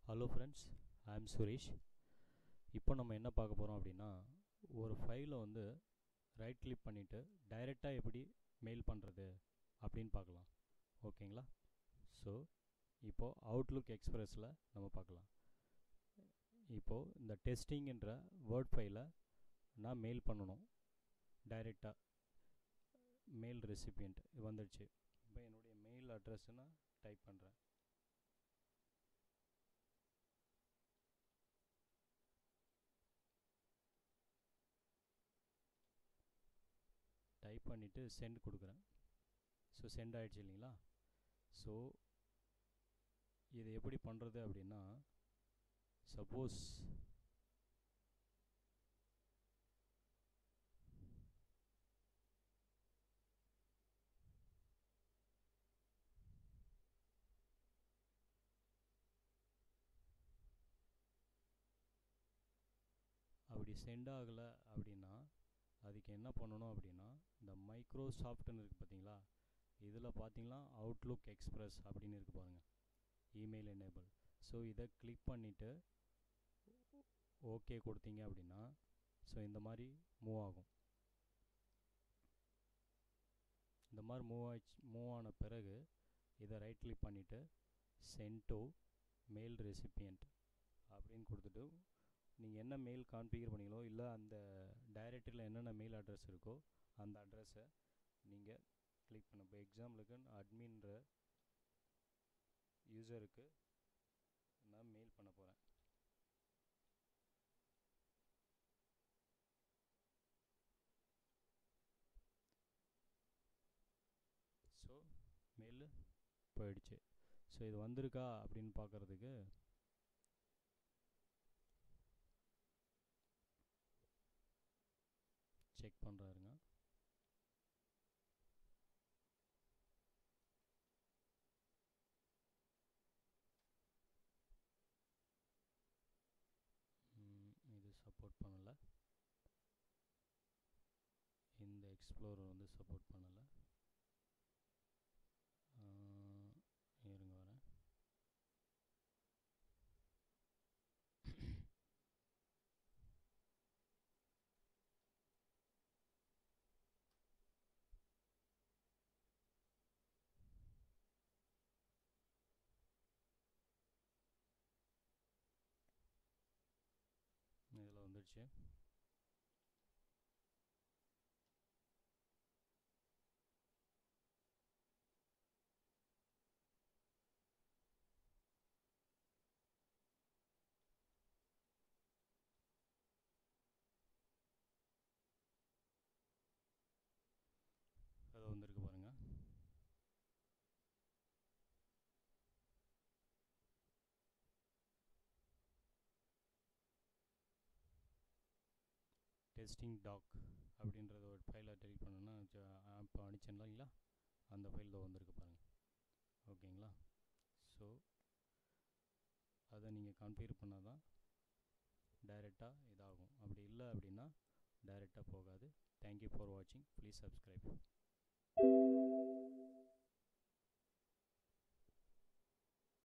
hello friends I ஆம் சுரேஷ் இப்போ நம்ம என்ன பார்க்க போகிறோம் அப்படின்னா ஒரு ஃபைலை வந்து ரைட் கிளிக் பண்ணிவிட்டு டைரெக்டாக எப்படி மெயில் பண்ணுறது அப்படின்னு பார்க்கலாம் ஓகேங்களா ஸோ இப்போது அவுட்லுக் எக்ஸ்பிரஸில் நம்ம பார்க்கலாம் இப்போது இந்த டெஸ்டிங்கிற வேர்ட் ஃபைலை நான் மெயில் பண்ணணும் டைரெக்டாக மெயில் ரெசிபியன்ட் வந்துடுச்சு இப்போ என்னுடைய மெயில் அட்ரஸ் நான் டைப் பண்ணுறேன் டைப் பண்ணிவிட்டு சென்ட் கொடுக்குறேன் ஸோ சென்ட் ஆகிடுச்சு இல்லைங்களா ஸோ இது எப்படி பண்ணுறது அப்படின்னா சப்போஸ் அப்படி சென்ட் ஆகலை அப்படின்னா அதுக்கு என்ன பண்ணணும் அப்படின்னா இந்த மைக்ரோசாஃப்ட்னு இருக்குது பார்த்தீங்களா இதில் பார்த்தீங்கன்னா அவுட்லுக் எக்ஸ்பிரஸ் அப்படின்னு இருக்குது பாருங்கள் இமெயில் எனேபிள் ஸோ இதை கிளிக் பண்ணிவிட்டு ஓகே கொடுத்தீங்க அப்படின்னா ஸோ இந்த மாதிரி மூவ் ஆகும் இந்த மாதிரி மூவ் ஆயிடுச்சு மூவ் ஆன பிறகு இதை ரைட் கிளிக் பண்ணிவிட்டு சென்ட் டு மெயில் ரெசிபியன்ட் அப்படின்னு கொடுத்துட்டு நீங்கள் என்ன மெயில் கான்ஃபிகர் பண்ணீங்களோ இல்லை அந்த டைரக்டரியில் என்னென்ன மெயில் அட்ரஸ் இருக்கோ அந்த அட்ரஸை நீங்கள் கிளிக் பண்ண இப்போ எக்ஸாம்பிளுக்கு அட்மின்ற யூசருக்கு நான் மெயில் பண்ண போகிறேன் ஸோ மெயில் போயிடுச்சு ஸோ இது வந்திருக்கா அப்படின்னு பார்க்குறதுக்கு செக் பண்ணுறாருங்க இது சப்போர்ட் பண்ணலை இந்த எக்ஸ்ப்ளோரர் வந்து சப்போர்ட் பண்ணலை இருங்க வரேன் இதில் வந்துடுச்சு அது வந்திருக்கு பாருங்க டெஸ்டிங் டாக் அப்படின்றத ஒரு ஃபைலை டெலிட் பண்ணணுன்னா இப்போ அடிச்சேன்ல இல்லைங்களா அந்த ஃபைல் தான் வந்திருக்கு பாருங்கள் ஓகேங்களா ஸோ அதை நீங்கள் கான்ஃபிகர் பண்ணால் தான் டைரெக்டாக இதாகும் அப்படி இல்லை அப்படின்னா டைரெக்டாக போகாது தேங்க்யூ ஃபார் வாட்சிங் ப்ளீஸ் சப்ஸ்கிரைப்